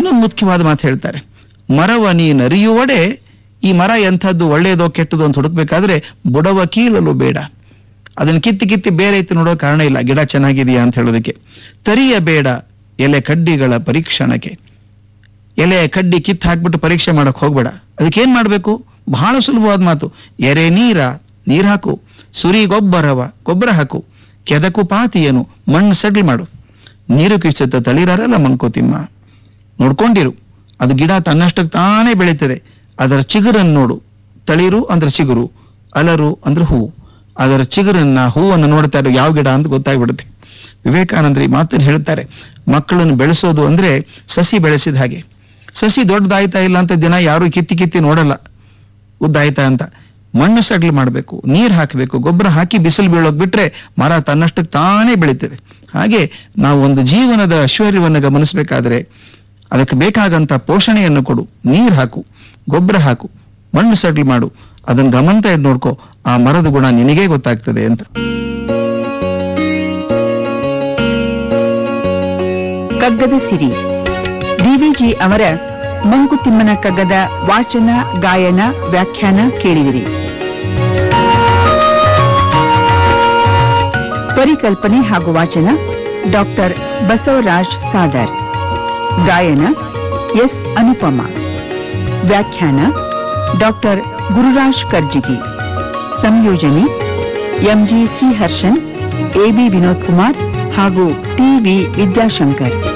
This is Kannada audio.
ಇನ್ನೊಂದು ಮುಖ್ಯವಾದ ಮಾತು ಹೇಳ್ತಾರೆ ಮರವ ನೀನರಿಯುವಡೆ ಈ ಮರ ಎಂಥದ್ದು ಒಳ್ಳೆಯದೋ ಕೆಟ್ಟದೋ ಅಂತ ಹುಡುಕ್ಬೇಕಾದ್ರೆ ಬುಡವ ಕೀಳಲು ಬೇಡ ಅದನ್ನ ಕಿತ್ತಿ ಕಿತ್ತಿ ಬೇರೆ ಇತ್ತು ನೋಡೋ ಕಾರಣ ಇಲ್ಲ ಗಿಡ ಚೆನ್ನಾಗಿದೆಯಾ ಅಂತ ಹೇಳೋದಕ್ಕೆ ತರಿಯ ಬೇಡ ಎಲೆ ಕಡ್ಡಿಗಳ ಪರೀಕ್ಷಣಕ್ಕೆ ಎಲೆ ಕಡ್ಡಿ ಕಿತ್ತು ಹಾಕ್ಬಿಟ್ಟು ಪರೀಕ್ಷೆ ಮಾಡಕ್ ಹೋಗ್ಬೇಡ ಅದಕ್ಕೆ ಏನ್ ಮಾಡ್ಬೇಕು ಬಹಳ ಸುಲಭವಾದ ಮಾತು ಎರೆ ನೀರ ನೀರ್ ಹಾಕು ಸುರಿ ಗೊಬ್ಬರವ ಗೊಬ್ಬರ ಹಾಕು ಕೆದಕು ಪಾತಿಯನು ಮಣ್ಣು ಸಡ್ಲ್ ಮಾಡು ನೀರು ಕಿಚ್ಚುತ್ತ ತಳಿರಲ್ಲ ಮಂಕೋತಿಮ್ಮ ನೋಡ್ಕೊಂಡಿರು ಅದು ಗಿಡ ತನ್ನಷ್ಟಕ್ಕೆ ತಾನೇ ಬೆಳೀತದೆ ಅದರ ಚಿಗುರನ್ನು ನೋಡು ತಳಿರು ಅಂದ್ರೆ ಚಿಗುರು ಅಲರು ಅಂದ್ರೆ ಹೂವು ಅದರ ಚಿಗುರನ್ನ ಹೂವನ್ನು ನೋಡ್ತಾ ಇರೋ ಯಾವ ಗಿಡ ಅಂತ ಗೊತ್ತಾಗ್ಬಿಡುತ್ತೆ ವಿವೇಕಾನಂದರು ಈ ಮಾತನ್ನು ಹೇಳ್ತಾರೆ ಮಕ್ಕಳನ್ನು ಬೆಳೆಸೋದು ಅಂದ್ರೆ ಸಸಿ ಬೆಳೆಸಿದ ಹಾಗೆ ಸಸಿ ದೊಡ್ಡದಾಯ್ತಾ ಇಲ್ಲ ಅಂತ ದಿನ ಯಾರು ಕಿತ್ತಿ ಕಿತ್ತಿ ನೋಡಲ್ಲ ಉದ್ದಾಯ್ತಾ ಅಂತ ಮಣ್ಣು ಸಡ್ಲ್ ಮಾಡಬೇಕು ನೀರ್ ಹಾಕಬೇಕು ಗೊಬ್ಬರ ಹಾಕಿ ಬಿಸಿಲು ಬೀಳೋಕ್ ಬಿಟ್ರೆ ಮರ ತನ್ನಷ್ಟಕ್ಕೆ ತಾನೇ ಬೆಳೀತದೆ ಹಾಗೆ ನಾವು ಒಂದು ಜೀವನದ ಐಶ್ವರ್ಯವನ್ನು ಗಮನಿಸಬೇಕಾದ್ರೆ ಅದಕ್ಕೆ ಬೇಕಾಗಂತ ಪೋಷಣೆಯನ್ನು ಕೊಡು ನೀರ್ ಹಾಕು ಗೊಬ್ಬರ ಹಾಕು ಮಣ್ಣು ಸಡ್ಲ್ ಮಾಡು ಅದನ್ನ ಗಮನತ ಇಟ್ಟು ನೋಡ್ಕೋ ಆ ಮರದ ಗುಣ ನಿನಗೇ ಗೊತ್ತಾಗ್ತದೆ ಅಂತ ಕಗ್ಗದ ಸಿರಿ ಡಿವಿಜಿ ಅವರ ಮಂಕುತಿಮ್ಮನ ಕಗ್ಗದ ವಾಚನ ಗಾಯನ ವ್ಯಾಖ್ಯಾನ ಕೇಳಿದಿರಿ ಪರಿಕಲ್ಪನೆ ಹಾಗೂ ವಾಚನ ಡಾಕ್ಟರ್ ಬಸವರಾಜ್ ಸಾದರ್ ಗಾಯನ ಎಸ್ ಅನುಪಮ ವ್ಯಾಖ್ಯಾನ ಡಾಕ್ಟರ್ ಗುರುರಾಜ್ ಕರ್ಜಿಗಿ ಸಂಯೋಜನೆ M G C Harshan A B Vinod Kumar ಹಾಗೂ ಟಿವಿ ವಿದ್ಯಾಶಂಕರ್